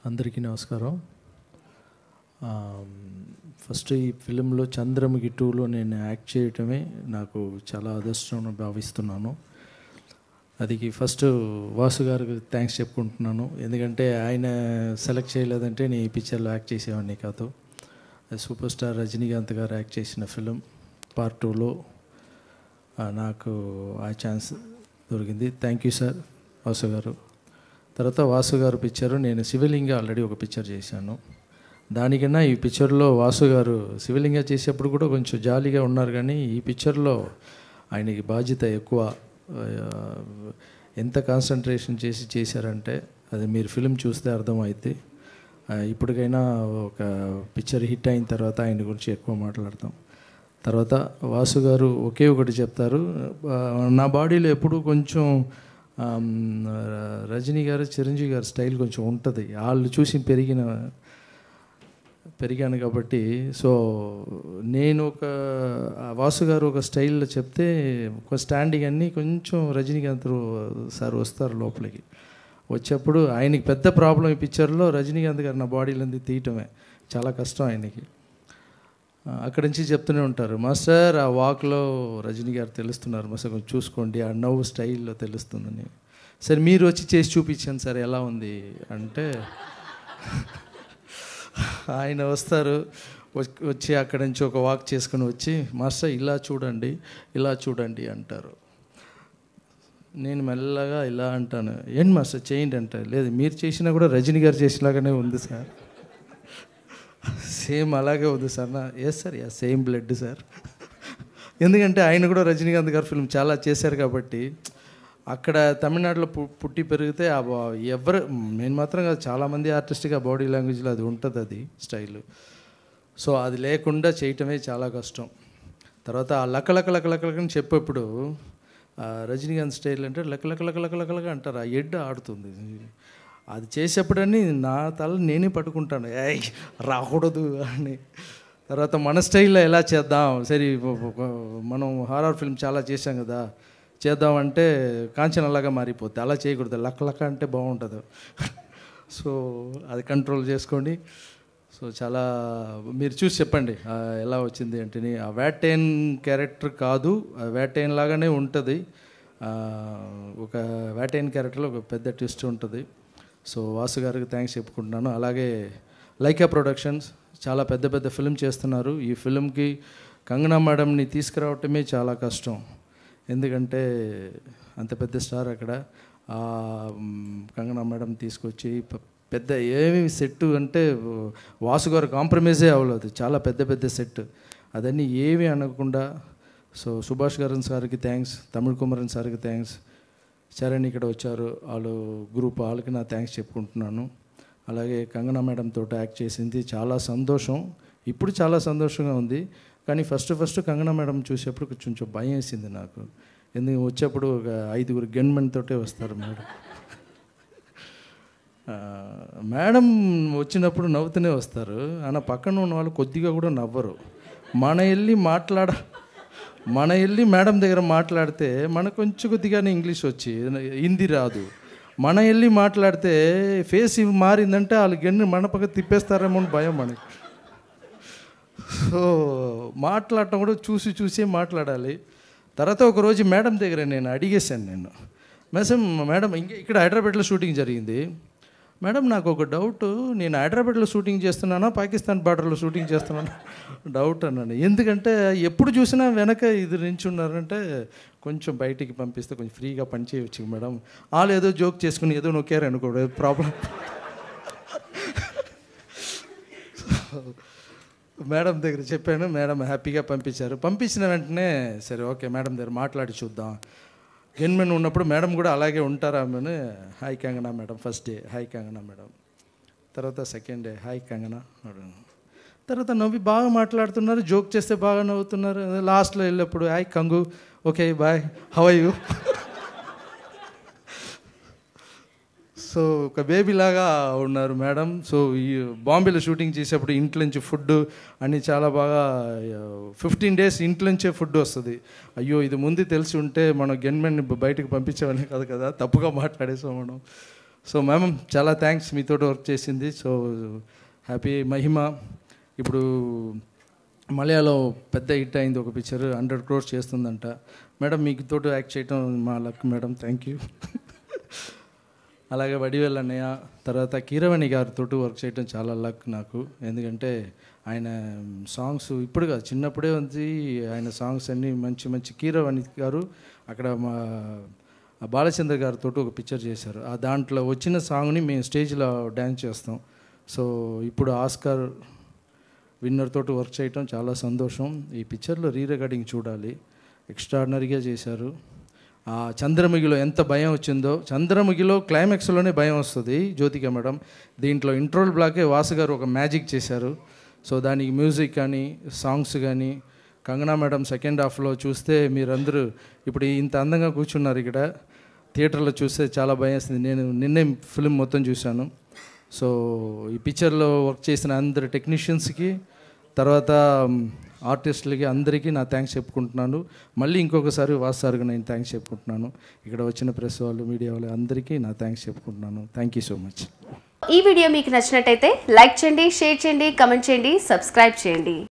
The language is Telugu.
అందరికీ నమస్కారం ఫస్ట్ ఈ ఫిలింలో చంద్రముఖి టూలో నేను యాక్ట్ చేయటమే నాకు చాలా అదృష్టం భావిస్తున్నాను అది ఫస్ట్ వాసు గారికి థ్యాంక్స్ చెప్పుకుంటున్నాను ఎందుకంటే ఆయన సెలెక్ట్ చేయలేదంటే నేను ఈ పిక్చర్లో యాక్ట్ చేసేవాడిని కాదు సూపర్ స్టార్ రజనీకాంత్ గారు యాక్ట్ చేసిన ఫిలిం పార్ట్ టూలో నాకు ఆ ఛాన్స్ దొరికింది థ్యాంక్ యూ సార్ వాసు గారు తర్వాత వాసు గారు పిక్చర్ నేను శివలింగ ఆల్రెడీ ఒక పిక్చర్ చేశాను దానికన్నా ఈ పిక్చర్లో వాసు గారు శివలింగ చేసేప్పుడు కూడా కొంచెం జాలీగా ఉన్నారు కానీ ఈ పిక్చర్లో ఆయనకి బాధ్యత ఎక్కువ ఆ, ఎంత కాన్సన్ట్రేషన్ చేసి చేశారంటే అది మీరు ఫిలిం చూస్తే అర్థమైద్ది ఆ, ఇప్పటికైనా ఒక పిక్చర్ హిట్ అయిన తర్వాత ఆయన గురించి ఎక్కువ మాట్లాడతాం తర్వాత వాసు గారు ఒకే ఒకటి చెప్తారు ఆ, నా బాడీలో ఎప్పుడు కొంచెం ఆమ్, రజనీ గారు చిరంజీవి గారి స్టైల్ కొంచెం ఉంటుంది వాళ్ళు చూసి పెరిగిన పెరిగాను కాబట్టి సో నేను ఒక ఆ వాసు గారు ఒక స్టైల్లో చెప్తే ఒక స్టాండింగ్ అన్నీ కొంచెం రజనీకాంత్ సార్ వస్తారు లోపలికి వచ్చేప్పుడు ఆయనకి పెద్ద ప్రాబ్లం ఈ పిక్చర్లో రజనీకాంత్ గారు నా బాడీలో తీయటమే చాలా కష్టం ఆయనకి ఆ, అక్కడి నుంచి చెప్తూనే ఉంటారు మాస్టర్ ఆ వాక్లో రజనీ గారు తెలుస్తున్నారు మాస్టర్ కొంచెం చూసుకోండి ఆ నవ్వు స్టైల్లో తెలుస్తుందని సరే మీరు వచ్చి చేసి చూపించాను సార్ ఎలా ఉంది అంటే ఆయన వస్తారు వచ్- వచ్చి అక్కడి నుంచి ఒక వాక్ చేసుకుని వచ్చి మాస్టర్ ఇలా చూడండి ఇలా చూడండి అంటారు నేను మెల్లగా ఇలా అంటాను ఏంటి మాస్టర్ చేయండి అంటారు లేదు మీరు చేసినా కూడా రజనీ గారు చేసినాగానే ఉంది సార్ సేమ్ అలాగే ఉంది సార్ నా yes sir ya same blood sir ఎందుకంటే ఆయన కూడా రజనీకాంత్ గారి ఫిల్మ్ చాలా చేశారు కాబట్టి అక్కడ తమిళనాడులో పు- పుట్టి పెరిగితే ఆ బా- ఎవరు నేను మాత్రం కాదు చాలామంది ఆర్టిస్ట్గా బాడీ లాంగ్వేజ్లో అది ఉంటుంది అది స్టైల్ సో అది లేకుండా చేయటమే చాలా కష్టం తర్వాత ఆ లక లక లక లక లక అని చెప్పేప్పుడు ఆ రజనీకాంత్ స్టైల్ అంటే లక లక లక లక లక లక అంటారు ఆ ఎడ్ ఆడుతుంది అది చేసేప్పుడని నా తల నేనే పట్టుకుంటాను ఏయ్ రాకూడదు అని తర్వాత మన స్టైల్లో ఎలా చేద్దాం సరే మనం హారర్ ఫిల్మ్ చాలా చేసాం కదా చేద్దామంటే కాంచన అలాగా మారిపోద్ది అలా చేయకూడదు లక్క లక్క అంటే బాగుంటుంది సో అది కంట్రోల్ చేసుకోండి సో చాలా మీరు చూసి చెప్పండి ఆ, ఎలా వచ్చింది అంటే ఆ వ్యాటైన్ క్యారెక్టర్ కాదు ఆ వ్యాటైన్ లాగానే ఉంటుంది ఆ, ఒక వ్యాటైన్ క్యారెక్టర్లో ఒక పెద్ద ట్విస్ట్ ఉంటుంది సో వాసు గారికి థ్యాంక్స్ చెప్పుకుంటున్నాను అలాగే లైకా ప్రొడక్షన్స్ చాలా పెద్ద పెద్ద ఫిల్మ్ చేస్తున్నారు ఈ ఫిల్మ్కి కంగనా మేడంని తీసుకురావటమే చాలా కష్టం ఎందుకంటే అంత పెద్ద స్టార్ అక్కడ ఆ, మ్, కంగనా మేడం తీసుకొచ్చి ప- పెద్ద ఏమి సెట్ అంటే వాసు గారు కాంప్రమైజే అవ్వలేదు చాలా పెద్ద పెద్ద సెట్ అదన్నీ ఏమీ అనకుండా సో సుభాష్ గారన్ సార్కి థ్యాంక్స్ తమిళ్ కుమారన్ సార్కి థ్యాంక్స్ చరణ్ ఇక్కడ వచ్చారు వాళ్ళు గ్రూప్ వాళ్ళకి నా థ్యాంక్స్ చెప్పుకుంటున్నాను అలాగే కంగనా మేడం తోటి యాక్ట్ చేసింది చాలా సంతోషం ఇప్పుడు చాలా సంతోషంగా ఉంది కానీ ఫస్ట్ ఫస్ట్ కంగనా మేడం చూసేప్పుడు కొంచెం భయం వేసింది నాకు ఎందుకు వచ్చేప్పుడు ఒక ఐదుగురు గన్మెన్ తోటే వస్తారు మేడం ఆ, మేడం వచ్చినప్పుడు నవ్వుతూనే వస్తారు ఆయన పక్కన ఉన్న వాళ్ళు కొద్దిగా కూడా నవ్వరు మన వెళ్ళి మాట్లాడ మన వెళ్ళి మేడం దగ్గర మాట్లాడితే మనకు కొంచెం కొద్దిగానే ఇంగ్లీష్ వచ్చి హిందీ రాదు మన వెళ్ళి మాట్లాడితే ఫేస్ ఇవి మారిందంటే వాళ్ళు గెన్ను మన పక్క తిప్పేస్తారేమో అని భయం మనకి సో మాట్లాడటం కూడా చూసి చూసి మాట్లాడాలి తర్వాత ఒక రోజు మేడం దగ్గర నేను అడిగేశాను నేను మేసం మేడం ఇంక ఇక్కడ హైదరాబాద్లో షూటింగ్ జరిగింది మేడం నాకు ఒక డౌట్ నేను హైదరాబాద్లో షూటింగ్ చేస్తున్నానా పాకిస్తాన్ బార్డర్లో షూటింగ్ చేస్తున్నానా డౌట్ అన్నాను ఎందుకంటే ఎప్పుడు చూసినా వెనక ఇది నుంచి ఉన్నారంటే కొంచెం బయటికి పంపిస్తే కొంచెం ఫ్రీగా పని చేయవచ్చు మేడం వాళ్ళు ఏదో జోక్ చేసుకుని ఏదో నొక్కారు అనుకోడు ప్రాబ్లం మేడం దగ్గర చెప్పాను మేడం హ్యాపీగా పంపించారు పంపించిన వెంటనే సరే ఓకే మేడం దగ్గర మాట్లాడి చూద్దాం గెన్మెన్ ఉన్నప్పుడు మేడం కూడా అలాగే ఉంటారా అని hi Kangana madam first day hi Kangana madam తర్వాత సెకండ్ డే హాయ్ కంగనా అన్నాడు. తర్వాత నవ్వి బాగా మాట్లాడుతున్నారు జోక్ చేస్తే బాగా నవ్వుతున్నారు లాస్ట్లో వెళ్ళినప్పుడు hi Kangu okay bye how you so ఒక బేబీ లాగా ఉన్నారు మేడం సో ఈ బాంబేలో షూటింగ్ చేసేప్పుడు ఇంట్లో నుంచి ఫుడ్ అన్నీ చాలా బాగా ఫిఫ్టీన్ డేస్ ఇంట్లో నుంచే ఫుడ్ వస్తుంది అయ్యో ఇది ముందు తెలిసి ఉంటే మనం గెన్మెన్ బయటకు పంపించేవాళ్ళే కాదు కదా తప్పుగా మాట్లాడేసాం మనం సో మ్యామ్ చాలా థ్యాంక్స్ మీతో వర్క్ చేసింది సో హ్యాపీ మహిమ ఇప్పుడు మలయాళం పెద్ద హిట్ అయింది ఒక పిక్చర్ హండ్రెడ్ క్రోర్స్ చేస్తుందంట మేడం మీకు తోటి యాక్ట్ చేయటం మా లక్ మేడం థ్యాంక్ యూ అలాగే వడివేల్ అన్నయ్య తర్వాత కీరవాణి గారితో వర్క్ చేయడం చాలా లక్ నాకు ఎందుకంటే ఆయన సాంగ్స్ ఇప్పుడు కాదు చిన్నప్పుడే ఉంది ఆయన సాంగ్స్ అన్నీ మంచి మంచి కీరవాణి గారు అక్కడ మా బాలచంద్ర గారితో ఒక పిక్చర్ చేశారు ఆ దాంట్లో వచ్చిన సాంగ్ని మేము స్టేజ్లో డ్యాన్స్ చేస్తాం సో ఇప్పుడు ఆస్కార్ విన్నర్ తోటి వర్క్ చేయటం చాలా సంతోషం ఈ పిక్చర్లో రీ రికార్డింగ్ చూడాలి ఎక్స్ట్రాడినరీగా చేశారు ఆ చంద్రముఖిలో ఎంత భయం వచ్చిందో చంద్రముఖిలో క్లైమాక్స్లోనే భయం వస్తుంది జ్యోతిక మేడం దీంట్లో ఇంట్రోల్ బ్లాకే వాసు గారు ఒక మ్యాజిక్ చేశారు సో దానికి మ్యూజిక్ కానీ సాంగ్స్ కానీ కంగనా మేడం సెకండ్ హాఫ్లో చూస్తే మీరందరూ ఇప్పుడు ఇంత అందంగా కూర్చున్నారు ఇక్కడ థియేటర్లో చూస్తే చాలా భయం వేస్తుంది నేను నిన్నే ఫిల్మ్ మొత్తం చూశాను సో ఈ పిక్చర్లో వర్క్ చేసిన అందరి టెక్నీషియన్స్కి తర్వాత ఆర్టిస్టులకి అందరికీ నా థ్యాంక్స్ చెప్పుకుంటున్నాను మళ్ళీ ఇంకొకసారి వాస్ సార్కి నేను థ్యాంక్స్ చెప్పుకుంటున్నాను ఇక్కడ వచ్చిన ప్రెస్ వాళ్ళు మీడియా వాళ్ళు అందరికీ నా థ్యాంక్స్ చెప్పుకుంటున్నాను థ్యాంక్ యూ సో మచ్ ఈ వీడియో మీకు నచ్చినట్టయితే లైక్ చేయండి షేర్ చేయండి కమెంట్ చేయండి సబ్స్క్రైబ్ చేయండి